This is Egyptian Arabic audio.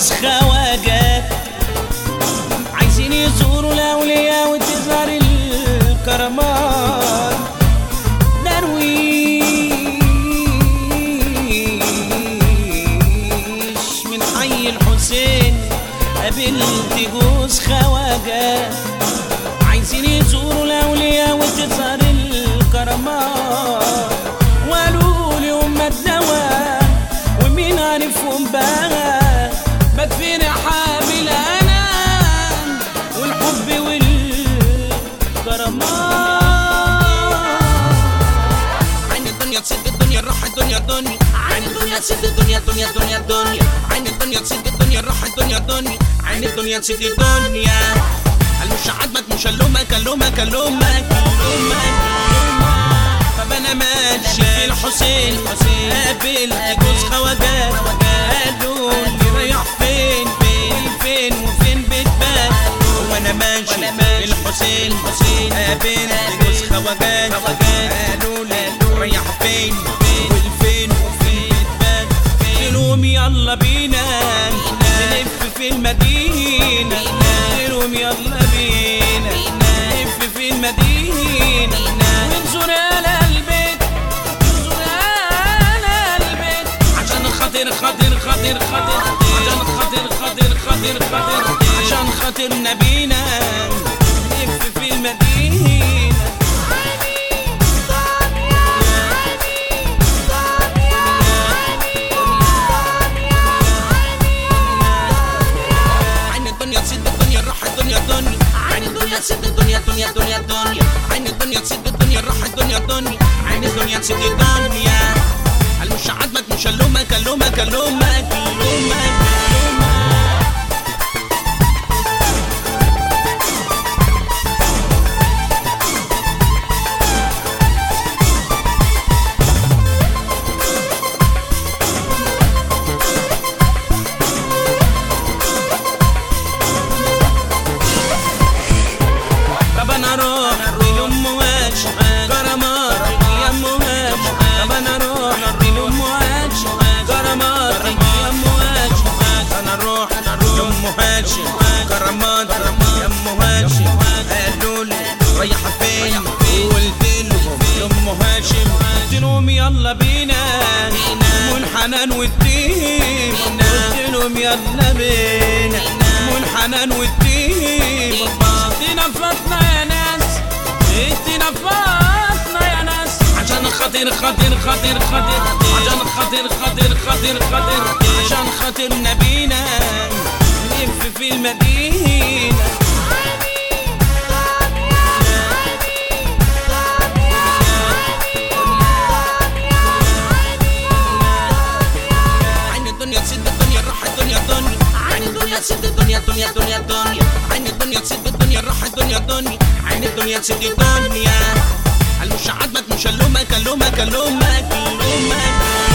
تجوز خواجات عايزين يزوروا الاولياء وتظهر الكرامات درويش من حي الحسين قابلت جوز خواجات عايزين يزوروا الاولياء وتظهر الكرامات وقالوا لي هم الدواء ومين عارفهم بقى مدفن حامل انا والحب والكرامات عين الدنيا تسد الدنيا راح الدنيا دنيا عين الدنيا تسد الدنيا دنيا دنيا دنيا عين الدنيا تسد الدنيا راح الدنيا دنيا عين الدنيا تسد الدنيا المش عاجبك مش هلومك هلومك هلومك هلومك طب انا ماشي في الحسين قابلت جوز خواجات قالوا لي رايح فين فين فين وفين بتبات وانا ماشي في الحسين قابلت جوز خواجات قالوا لي رايح فين والفين وفين بتبات قلت لهم يلا بينا نلف في المدينة قلت لهم يلا بينا نلف في المدينة ونزور آل البيت ونزور آل البيت عشان خاطر خاطر خاطر خاطر عشان خاطر خاطر خاطر خاطر عشان خاطر نبينا نلف في المدينة عين الدنيا تسد الدنيا راح الدنيا دنيا عين الدنيا تسد الدنيا دنيا دنيا دنيا عين الدنيا تسد الدنيا راح الدنيا دنيا عين الدنيا تسد الدنيا المش عاجبك مش هلومك هلومك هلومك هلومك طب انا اروح لام واش كرامات يا ام واش طب انا اروح لام واش كرامات يا ام واش انا اروح لام هاشم كرامات يا ام هاشم قالوا لي رايحه فين قلت لهم لام هاشم قلت لهم يلا بينا منحنان والدين قلت لهم يلا بينا منحنان والدين ادينا فاطمه يا ناس ادينا فاطمه يا ناس عشان خاطر خاطر خاطر خاطر عشان خاطر خاطر خاطر خاطر عشان خاطر نبينا نلف في المدينه عين الدنيا تسد الدنيا راح الدنيا دنيا عين الدنيا تسد الدنيا دنيا دنيا دنيا عين الدنيا تسد الدنيا راح الدنيا دنيا عين الدنيا تسد الدنيا المش عاجبك مش هلومك هلومك هلومك هلومك